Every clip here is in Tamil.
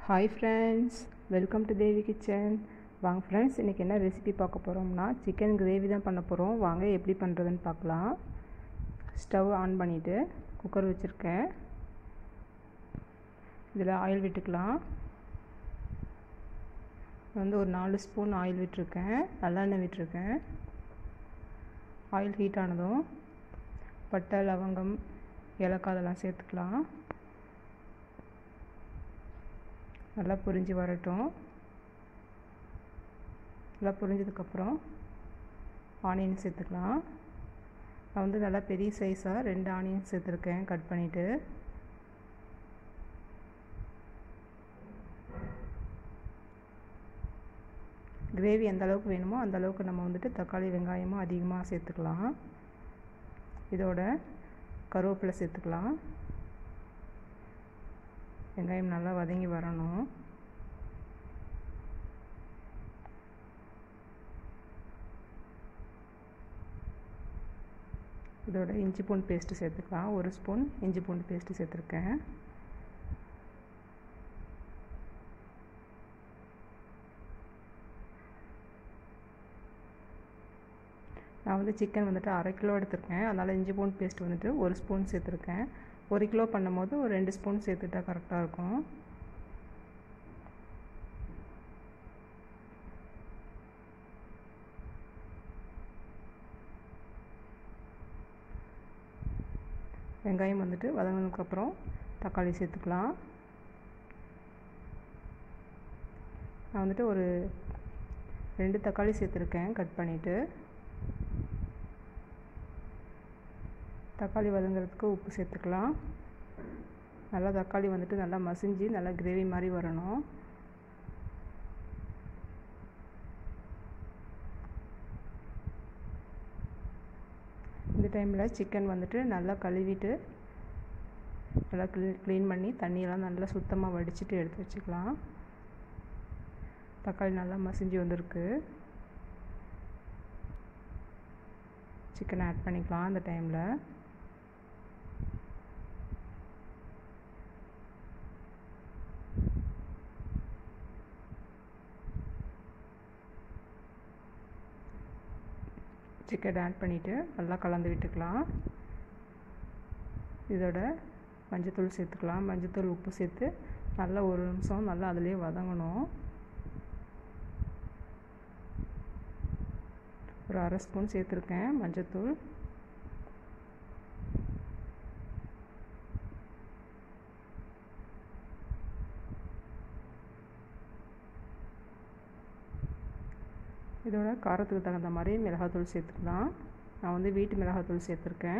hi friends welcome to Devi kitchen வாங்க ஃப்ரெண்ட்ஸ் இன்றைக்கி என்ன ரெசிபி பார்க்க போகிறோம்னா சிக்கன் கிரேவி தான் பண்ண போகிறோம் வாங்க எப்படி பண்ணுறதுன்னு பார்க்கலாம் ஸ்டவ் ஆன் பண்ணிவிட்டு குக்கர் வச்சுருக்கேன் இதில் ஆயில் விட்டுக்கலாம் வந்து ஒரு நாலு ஸ்பூன் ஆயில் விட்டுருக்கேன் நல்லெண்ணெய் விட்டுருக்கேன் ஆயில் ஹீட் ஆனதும் பட்டை லவங்கம் ஏலக்காய் அதெல்லாம் சேர்த்துக்கலாம் நல்லா புரிஞ்சு வரட்டும் நல்லா புரிஞ்சதுக்கப்புறம் ஆனியன் சேர்த்துக்கலாம் நான் வந்து நல்லா பெரிய சைஸாக ரெண்டு ஆனியன் சேர்த்துருக்கேன் கட் பண்ணிவிட்டு கிரேவி எந்த அளவுக்கு வேணுமோ அந்த அளவுக்கு நம்ம வந்துட்டு தக்காளி வெங்காயமும் அதிகமாக சேர்த்துக்கலாம் இதோட கருவேப்பிலை சேர்த்துக்கலாம் வெங்காயம் நல்லா வதங்கி வரணும் இதோட இஞ்சி பூண்டு பேஸ்ட்டு சேர்த்துக்கலாம் ஒரு ஸ்பூன் இஞ்சி பூண்டு பேஸ்ட்டு சேர்த்துருக்கேன் நான் வந்து சிக்கன் வந்துட்டு அரை கிலோ எடுத்திருக்கேன் அதனால் இஞ்சி பூண்டு பேஸ்ட் வந்துட்டு ஒரு ஸ்பூன் சேர்த்துருக்கேன் ஒரு கிலோ பண்ணும்போது ஒரு ரெண்டு ஸ்பூன் சேர்த்துட்டா கரெக்டாக இருக்கும் வெங்காயம் வந்துட்டு வதங்கினதுக்கப்புறம் தக்காளி சேர்த்துக்கலாம் நான் வந்துட்டு ஒரு ரெண்டு தக்காளி சேர்த்துருக்கேன் கட் பண்ணிவிட்டு தக்காளி வதங்குறதுக்கு உப்பு சேர்த்துக்கலாம் நல்லா தக்காளி வந்துட்டு நல்லா மசிஞ்சு நல்லா கிரேவி மாதிரி வரணும் இந்த டைமில் சிக்கன் வந்துட்டு நல்லா கழுவிட்டு நல்லா க்ளீன் பண்ணி தண்ணியெல்லாம் நல்லா சுத்தமாக வடிச்சிட்டு எடுத்து வச்சுக்கலாம் தக்காளி நல்லா மசிஞ்சு வந்திருக்கு சிக்கன் ஆட் பண்ணிக்கலாம் அந்த டைமில் சிக்கன் ஆட் பண்ணிவிட்டு நல்லா கலந்து விட்டுக்கலாம் இதோட மஞ்சத்தூள் சேர்த்துக்கலாம் மஞ்சத்தூள் உப்பு சேர்த்து நல்லா ஒரு நிமிஷம் நல்லா அதிலே வதங்கணும் ஒரு அரை ஸ்பூன் சேர்த்துருக்கேன் மஞ்சத்தூள் இதோட காரத்துக்கு தகுந்த மாதிரி மிளகாத்தூள் சேர்த்துக்கலாம் நான் வந்து வீட்டு மிளகாத்தூள் சேர்த்துருக்கேன்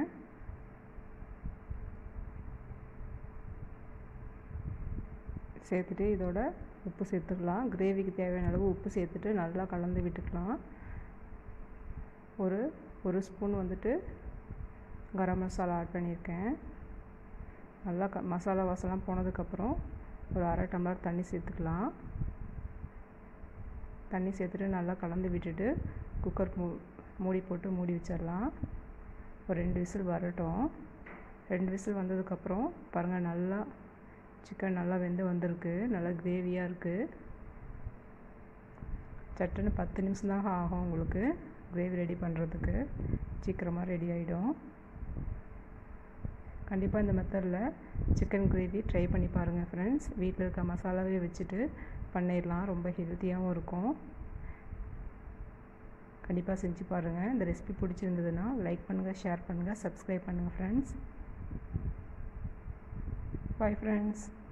சேர்த்துட்டு இதோட உப்பு சேர்த்துக்கலாம் கிரேவிக்கு தேவையான அளவு உப்பு சேர்த்துட்டு நல்லா கலந்து விட்டுக்கலாம் ஒரு ஒரு ஸ்பூன் வந்துட்டு கரம் மசாலா ஆட் பண்ணியிருக்கேன் நல்லா க மசாலா வாசலாம் போனதுக்கப்புறம் ஒரு அரை டம்ளர் தண்ணி சேர்த்துக்கலாம் தண்ணி சேர்த்துட்டு நல்லா கலந்து விட்டுட்டு குக்கர் மூ மூடி போட்டு மூடி வச்சிடலாம் ஒரு ரெண்டு விசில் வரட்டும் ரெண்டு விசில் வந்ததுக்கப்புறம் பாருங்கள் நல்லா சிக்கன் நல்லா வெந்து வந்திருக்கு நல்லா கிரேவியாக இருக்குது சட்டுன்னு பத்து நிமிஷம் தான் ஆகும் உங்களுக்கு கிரேவி ரெடி பண்ணுறதுக்கு சீக்கிரமாக ரெடி ஆகிடும் கண்டிப்பாக இந்த மெத்தடில் சிக்கன் கிரேவி ட்ரை பண்ணி பாருங்கள் ஃப்ரெண்ட்ஸ் வீட்டில் இருக்க மசாலாவே வச்சுட்டு பண்ணிடலாம் ரொம்ப ஹெல்த்தியாகவும் இருக்கும் கண்டிப்பாக செஞ்சு பாருங்கள் இந்த ரெசிபி பிடிச்சிருந்ததுன்னா லைக் பண்ணுங்கள் ஷேர் பண்ணுங்கள் சப்ஸ்கிரைப் பண்ணுங்கள் ஃப்ரெண்ட்ஸ் பாய் ஃப்ரெண்ட்ஸ்